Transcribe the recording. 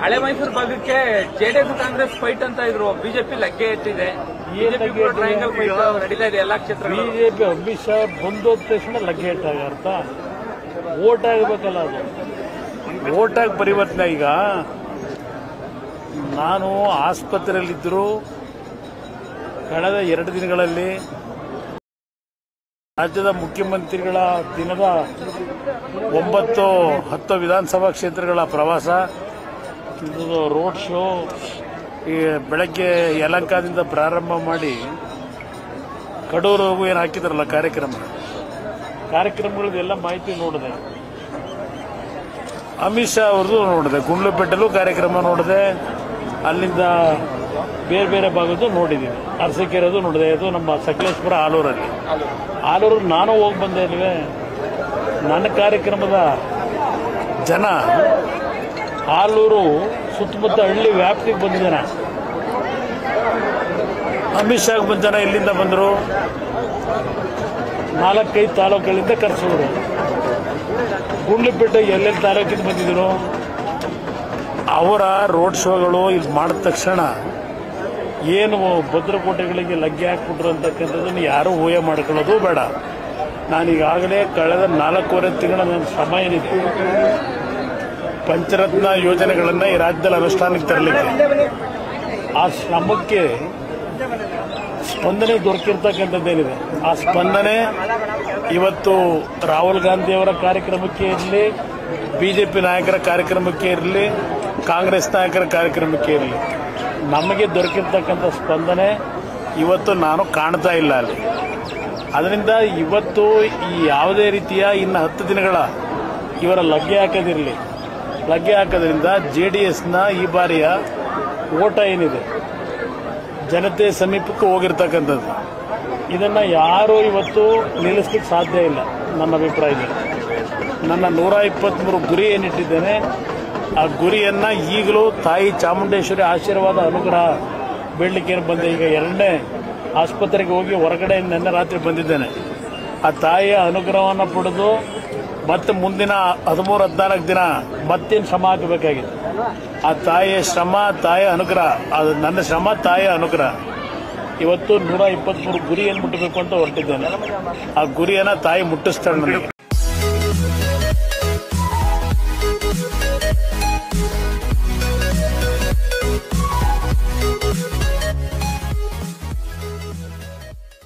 ಹಳೆ ಮೈಸೂರು ಭಾಗಕ್ಕೆ JDS Congress fight ಅಂತ ಇದ್ರು ಬಿಜೆಪಿ ಲಗ್ಗೆ ಎತ್ತಿದೆ ಬಿಜೆಪಿ ಲಗ್ಗೆ ಎತ್ತಿದೆ? ಟ್ರಯಾಂಗಲ್ ಫೈಟ್ ನಡೀತಾ ಇದೆ ಎಲ್ಲಾ ಕ್ಷೇತ್ರಗಳು ಬಿಜೆಪಿ ಅಮಿತ್ ಶಾ ಬಂದೋದ ತಕ್ಷಣ ಲಗ್ಗೇಟ್ ಅರ್ಥ ಓಟ್ ಆಗಬೇಕಲ್ಲ ಅದು ಓಟಾಗಿ ಪರಿವರ್ತನೆ ಈಗ ನಾನು ಆಸ್ಪತ್ರೆಯಲ್ಲಿದ್ದರೂ ಕಳೆದ ಎರಡು ದಿನಗಳಲ್ಲಿ ರಾಜ್ಯದ ಮುಖ್ಯಮಂತ್ರಿಗಳ ದಿನದ ಒಂಬತ್ತು ಹತ್ತು ವಿಧಾನಸಭಾ ಕ್ಷೇತ್ರಗಳ ಪ್ರವಾಸ ಇದು ರೋಡ್ ಶೋ ಈ ಬೆಳಗ್ಗೆ ಯಲಂಕಾದಿಂದ ಪ್ರಾರಂಭ ಮಾಡಿ ಕಡೂರು ಏನು ಹಾಕಿದ್ರಲ್ಲ ಕಾರ್ಯಕ್ರಮ ಕಾರ್ಯಕ್ರಮಗಳದೆಲ್ಲ ಮಾಹಿತಿ ನೋಡಿದೆ ಅಮಿತ್ ಶಾ ಅವ್ರದ್ದು ನೋಡಿದೆ ಗುಂಡ್ಲುಪೇಟೆಲ್ಲೂ ಕಾರ್ಯಕ್ರಮ ನೋಡಿದೆ ಅಲ್ಲಿಂದ ಬೇರೆ ಬೇರೆ ಭಾಗದ್ದು ನೋಡಿದ್ದೀನಿ ಅರಸೀಕೆರೆದು ನೋಡಿದೆ ಇದು ನಮ್ಮ ಸಕಲೇಶ್ಪುರ ಆಲೂರಲ್ಲಿ ಆಲೂರು ನಾನು ಹೋಗಿ ಬಂದೆ ಅಲ್ವೇ ನನ್ನ ಕಾರ್ಯಕ್ರಮದ ಜನ ಆಲೂರು ಸುತ್ತಮುತ್ತ ಹಳ್ಳಿ ವ್ಯಾಪ್ತಿಗೆ ಬಂದಿದ್ದಾನೆ ಅಮಿತ್ ಶಾ ಬಂದ ಜನ ಎಲ್ಲಿಂದ ಬಂದರು ನಾಲ್ಕೈದು ತಾಲೂಕುಗಳಿಂದ ಕರೆಸಿದ್ರು ಗುಂಡ್ಲುಪೇಟೆ ಎಲ್ಲೆಲ್ಲಿ ತಾಲೂಕಿಂದ ಬಂದಿದ್ರು ಅವರ ರೋಡ್ ಶೋಗಳು ಇಲ್ಲಿ ಮಾಡಿದ ತಕ್ಷಣ ಏನು ಭದ್ರಕೋಟೆಗಳಿಗೆ ಲಗ್ಗೆ ಹಾಕ್ಬಿಟ್ರು ಅಂತಕ್ಕಂಥದ್ದನ್ನು ಯಾರೂ ಊಹೆ ಮಾಡ್ಕೊಳ್ಳೋದು ಬೇಡ ನಾನೀಗಾಗಲೇ ಕಳೆದ ನಾಲ್ಕೂವರೆ ತಿಂಗಳ ನನ್ನ ಶ್ರಮ ಏನಿದೆ ಪಂಚರತ್ನ ಯೋಜನೆಗಳನ್ನು ಈ ರಾಜ್ಯದಲ್ಲಿ ಅನುಷ್ಠಾನಕ್ಕೆ ತರಲಿಕ್ಕೆ ಆ ಶ್ರಮಕ್ಕೆ ಸ್ಪಂದನೆ ದೊರಕಿರ್ತಕ್ಕಂಥದ್ದೇನಿದೆ ಆ ಸ್ಪಂದನೆ ಇವತ್ತು ರಾಹುಲ್ ಗಾಂಧಿಯವರ ಕಾರ್ಯಕ್ರಮಕ್ಕೆ ಇರಲಿ ಬಿಜೆಪಿ ನಾಯಕರ ಕಾರ್ಯಕ್ರಮಕ್ಕೆ ಇರಲಿ ಕಾಂಗ್ರೆಸ್ ನಾಯಕರ ಕಾರ್ಯಕ್ರಮಕ್ಕೆ ಇರಲಿ ನಮಗೆ ದೊರಕಿರ್ತಕ್ಕಂಥ ಸ್ಪಂದನೆ ಇವತ್ತು ನಾನು ಕಾಣ್ತಾ ಇಲ್ಲ ಅಲ್ಲಿ ಅದರಿಂದ ಇವತ್ತು ಈ ಯಾವುದೇ ರೀತಿಯ ಇನ್ನು ಹತ್ತು ದಿನಗಳ ಇವರ ಲಗ್ಗೆ ಹಾಕೋದಿರಲಿ ಲಗ್ಗೆ ಹಾಕೋದ್ರಿಂದ ಜೆ ಡಿ ಎಸ್ನ ಈ ಬಾರಿಯ ಓಟ ಏನಿದೆ ಜನತೆ ಸಮೀಪಕ್ಕೆ ಹೋಗಿರ್ತಕ್ಕಂಥದ್ದು ಇದನ್ನು ಯಾರೂ ಇವತ್ತು ನಿಲ್ಲಿಸ್ಲಿಕ್ಕೆ ಸಾಧ್ಯ ಇಲ್ಲ ನನ್ನ ಅಭಿಪ್ರಾಯದಲ್ಲಿ ನನ್ನ ನೂರ ಇಪ್ಪತ್ತ್ಮೂರು ಗುರಿ ಏನಿಟ್ಟಿದ್ದೇನೆ ಆ ಗುರಿಯನ್ನು ಈಗಲೂ ತಾಯಿ ಚಾಮುಂಡೇಶ್ವರಿ ಆಶೀರ್ವಾದ ಅನುಗ್ರಹ ಬೀಳಲಿಕ್ಕೆ ಏನು ಬಂದೆ ಈಗ ಎರಡನೇ ಆಸ್ಪತ್ರೆಗೆ ಹೋಗಿ ಹೊರಗಡೆ ನಿನ್ನೆ ರಾತ್ರಿ ಬಂದಿದ್ದೇನೆ ಆ ತಾಯಿಯ ಅನುಗ್ರಹವನ್ನು ಪಡೆದು ಮತ್ತೆ ಮುಂದಿನ ಹದಿಮೂರು ಹದಿನಾಲ್ಕು ದಿನ ಮತ್ತೇನು ಶ್ರಮ ಹಾಕಬೇಕಾಗಿದೆ ಆ ತಾಯಿಯ ಶ್ರಮ ತಾಯಿಯ ಅನುಗ್ರಹ ಅದು ನನ್ನ ಶ್ರಮ ತಾಯಿಯ ಅನುಗ್ರಹ ಇವತ್ತು ನೂರ ಇಪ್ಪತ್ತ್ಮೂರು ಗುರಿ ಏನು ಮುಟ್ಟಬೇಕು ಅಂತ ಹೊರಟಿದ್ದೇನೆ ಆ ಗುರಿಯನ್ನು ತಾಯಿ ಮುಟ್ಟಿಸ್ತಾಳೆ ನನಗೆ